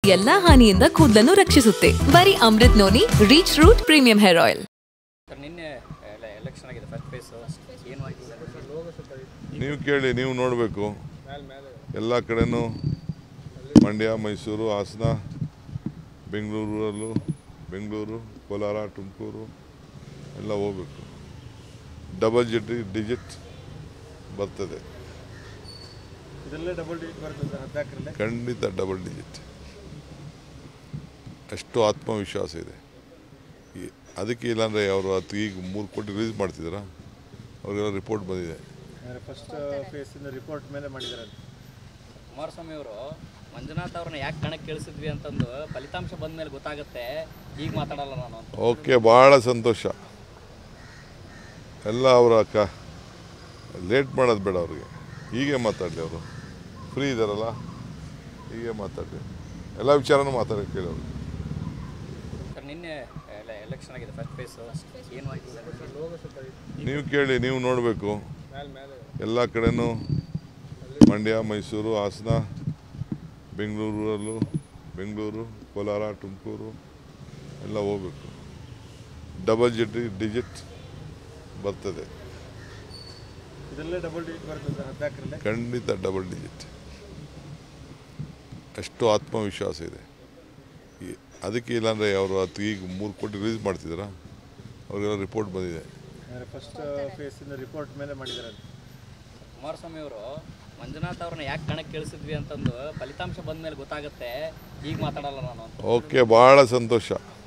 ಎಲ್ಲಾ ಹಾನಿಯಿಂದ ಕೂದಲನ್ನು ರಕ್ಷಿಸುತ್ತೆ ಬರೀ Amrut noni reach root premium hair oil sir ನಿನ್ನೆ ಎಲೆಕ್ಷನ್ ಆಗಿದೆ ಫಸ್ಟ್ ಫೇಸ್ ಏನು ಆಗಿದೆ ನೀವು ಕೇಳಿ ನೀವು ನೋಡಬೇಕು ಎಲ್ಲ ಕಡೆನೂ ಮಂಡ್ಯ ಮೈಸೂರು ಹಾಸನ ಬೆಂಗಳೂರಲ್ಲೂ ಬೆಂಗಳೂರು ಕೋಲಾರ ತುಮಕೂರು ಎಲ್ಲ ಹೋಗ್ಬೇಕು ಡಬಲ್ ಜಿಟಿ ಡಿಜಿಟ್ ಬರ್ತದೆ ಇದರಲ್ಲೇ ಡಬಲ್ ಡಿಜಿಟ್ ಬರುತ್ತೆ ಸರ್ ಹದಿನಾಲ್ಕರಲ್ಲೇ ಖಂಡಿತ ಡಬಲ್ ಡಿಜಿಟ್ ಅಷ್ಟು ಆತ್ಮವಿಶ್ವಾಸ ಇದೆ ಈ- ಅದಕ್ಕೆ ಇಲ್ಲಾಂದರೆ ಅವರು ಅದು ಈಗ ಮೂರು ಕೋಟಿ ರಿಲೀಸ್ ಮಾಡ್ತಿದ್ದೀರಾ ಅವ್ರಿಗೆಲ್ಲ ರಿಪೋರ್ಟ್ ಬಂದಿದೆ ಅಂದರೆ ಫಸ್ಟ್ ಫೇಸಿಂದ ರಿಪೋರ್ಟ್ ಮೇಲೆ ಮಾಡಿದ್ದಾರೆ ಅಂತ. ಕುಮಾರಸ್ವಾಮಿ ಅವರು ಮಂಜುನಾಥ್ ಅವ್ರನ್ನ ಯಾಕೆ ಕಣಕ್ಕೆ ಇಳಿಸಿದ್ವಿ ಅಂತಂದು ಫಲಿತಾಂಶ ಬಂದ ಮೇಲೆ ಗೊತ್ತಾಗುತ್ತೆ ಈಗ ಮಾತಾಡಲ್ಲ ನಾನು ಅಂತ ಓಕೆ ಭಾಳ ಸಂತೋಷ ಎಲ್ಲ ಅವರ ಅಕ್ಕ ಲೇಟ್ ಮಾಡೋದು ಬೇಡ ಅವ್ರಿಗೆ ಹೀಗೆ ಮಾತಾಡಲಿ ಅವರು ಫ್ರೀ ಇದ್ದಾರಲ್ಲ ಹೀಗೆ ಮಾತಾಡಲಿ ಎಲ್ಲ ವಿಚಾರನೂ ಮಾತಾಡೋಕ್ಕೆ ಕೇಳಿ ಅವ್ರಿಗೆ ಸರ್ ನಿನ್ನೆ ಎಲೆಕ್ಷನ್ ಆಗಿದೆ ಫಸ್ಟ್ ಫೇಸ್ ಏನು ಆಗಿದೆ ನೀವು ಕೇಳಿ ನೀವು ನೋಡಬೇಕು ಎಲ್ಲ ಕಡೆನೂ ಮಂಡ್ಯ ಮೈಸೂರು ಹಾಸನ ಬೆಂಗಳೂರಲ್ಲೂ ಬೆಂಗಳೂರು ಕೋಲಾರ ತುಮಕೂರು ಎಲ್ಲ ಹೋಗ್ಬೇಕು ಡಬಲ್ ಜಿಟಿ ಡಿಜಿಟ್ ಬರ್ತದೆ ಇದರಲ್ಲೇ ಡಬಲ್ ಡಿಜಿಟ್ ಬರುತ್ತೆ ಸರ್ ಹದಿನಾಲ್ಕರಲ್ಲೇ ಖಂಡಿತ ಡಬಲ್ ಡಿಜಿಟ್ ಅಷ್ಟು ಆತ್ಮವಿಶ್ವಾಸ ಇದೆ ಈ- ಅದಕ್ಕೆ ಇಲ್ಲಾಂದರೆ ಅವರು ಅದು ಈಗ ಮೂರು ಕೋಟಿ ರಿಲೀಸ್ ಮಾಡ್ತಿದ್ದೀರಾ ಅವ್ರಿಗೆಲ್ಲ ರಿಪೋರ್ಟ್ ಬಂದಿದೆ ಅಂದರೆ ಫಸ್ಟ್ ಫೇಸಿಂದ ರಿಪೋರ್ಟ್ ಮೇಲೆ ಮಾಡಿದ್ದಾರೆ ಅಂತ. ಕುಮಾರಸ್ವಾಮಿ ಅವರು ಮಂಜುನಾಥ್ ಅವ್ರನ್ನ ಯಾಕೆ ಕಣಕ್ಕೆ ಇಳಿಸಿದ್ವಿ ಅಂತಂದು ಫಲಿತಾಂಶ ಬಂದ ಮೇಲೆ ಗೊತ್ತಾಗುತ್ತೆ ಈಗ ಮಾತಾಡಲ್ಲ ನಾನು ಅಂತ ಓಕೆ ಭಾಳ ಸಂತೋಷ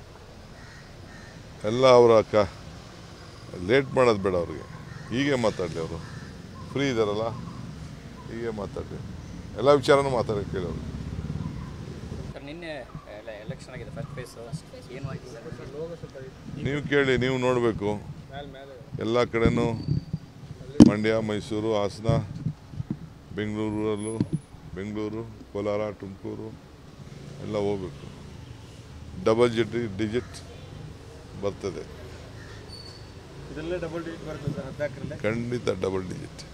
ಎಲ್ಲ ಅವರ ಅಕ್ಕ ಲೇಟ್ ಮಾಡೋದು ಬೇಡ ಅವ್ರಿಗೆ ಹೀಗೆ ಮಾತಾಡಲಿ ಅವರು ಫ್ರೀ ಇದ್ದಾರಲ್ಲ ಹೀಗೆ ಮಾತಾಡಲಿ ಎಲ್ಲ ವಿಚಾರನೂ ಮಾತಾಡೋಕ್ಕೆ ಕೇಳಿ ಅವ್ರಿಗೆ ಸರ್ ನಿನ್ನೆ ಎಲೆಕ್ಷನ್ ಆಗಿದೆ ಫಸ್ಟ್ ಫೇಸ್ ಏನು ಆಗಿದೆ ನೀವು ಕೇಳಿ ನೀವು ನೋಡಬೇಕು ಎಲ್ಲ ಕಡೆನೂ ಮಂಡ್ಯ ಮೈಸೂರು ಹಾಸನ ಬೆಂಗಳೂರಲ್ಲೂ ಬೆಂಗಳೂರು ಕೋಲಾರ ತುಮಕೂರು ಎಲ್ಲ ಹೋಗ್ಬೇಕು ಡಬಲ್ ಜಿಟಿ ಡಿಜಿಟ್ ಬರ್ತದೆ ಇದರಲ್ಲೇ ಡಬಲ್ ಡಿಜಿಟ್ ಬರುತ್ತೆ ಸರ್ ಹದಿನಾಲ್ಕರಲ್ಲೇ ಖಂಡಿತ ಡಬಲ್ ಡಿಜಿಟ್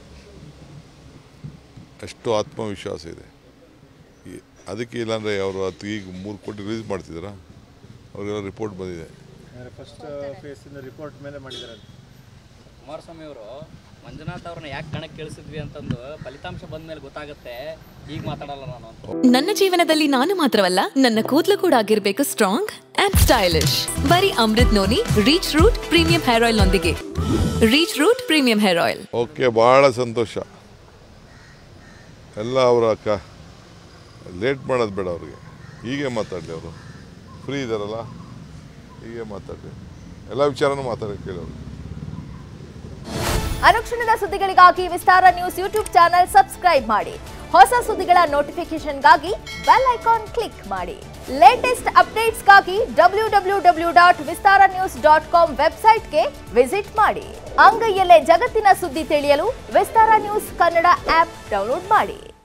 ಅಷ್ಟು ಆತ್ಮವಿಶ್ವಾಸ ಇದೆ ಈ- ಅದಕ್ಕೆ ಇಲ್ಲಾಂದರೆ ಅವರು ಅದು ಈಗ ಮೂರು ಕೋಟಿ ರಿಲೀಸ್ ಮಾಡ್ತಿದ್ದೀರಾ ಅವ್ರಿಗೆಲ್ಲ ರಿಪೋರ್ಟ್ ಬಂದಿದೆ ಅಂದರೆ ಫಸ್ಟ್ ಫೇಸಿಂದ ರಿಪೋರ್ಟ್ ಮೇಲೆ ಮಾಡಿದ್ದಾರೆ ಅಂತ. ಕುಮಾರಸ್ವಾಮಿ ಅವರು ಮಂಜುನಾಥ್ ಅವ್ರನ್ನ ಯಾಕೆ ಕಣಕ್ಕೆ ಇಳಿಸಿದ್ವಿ ಅಂತಂದು ಫಲಿತಾಂಶ ಬಂದ ಮೇಲೆ ಗೊತ್ತಾಗುತ್ತೆ ಈಗ ಮಾತಾಡಲ್ಲ ನಾನು ಅಂತ ನನ್ನ ಜೀವನದಲ್ಲಿ ನಾನು ಮಾತ್ರವಲ್ಲ ನನ್ನ ಕೂದಲು ಕೂಡ ಆಗಿರ್ಬೇಕು ಸ್ಟ್ರಾಂಗ್ ಅಂಡ್ ಸ್ಟೈಲಿಶ್ ಬರೀ Amrut noni reach root premium hair oil ನೊಂದಿಗೆ reach root premium hair oil okay ಭಾಳ ಸಂತೋಷ ಎಲ್ಲ ಅವರ ಅಕ್ಕ ಲೇಟ್ ಮಾಡೋದು ಬೇಡ ಅವ್ರಿಗೆ ಹೀಗೆ ಮಾತಾಡಲಿ ಅವರು ಫ್ರೀ ಇದ್ದಾರಲ್ಲ ಹೀಗೆ ಮಾತಾಡಲಿ ಎಲ್ಲ ವಿಚಾರನೂ ಮಾತಾಡೋಕ್ಕೆ ಕೇಳಿ ಅವ್ರಿಗೆ ಅನುಕ್ಷಣದ ಸುದ್ದಿಗಳಿಗಾಗಿ Vistara news YouTube channel subscribe ಮಾಡಿ ಹೊಸ ಸುದ್ದಿಗಳ ನೋಟಿಫಿಕೇಶನ್ಗಾಗಿ ಬೆಲ್ ಐಕಾನ್ ಕ್ಲಿಕ್ ಮಾಡಿ ಲೇಟೆಸ್ಟ್ ಅಪ್ಡೇಟ್ಸ್ಗಾಗಿ W W W dot Vistara news dot com ವೆಬ್ಸೈಟ್ಗೆ ವಿಸಿಟ್ ಮಾಡಿ ಅಂಗೈಯಲ್ಲೇ ಜಗತ್ತಿನ ಸುದ್ದಿ ತಿಳಿಯಲು Vistara news Kannada app download ಮಾಡಿ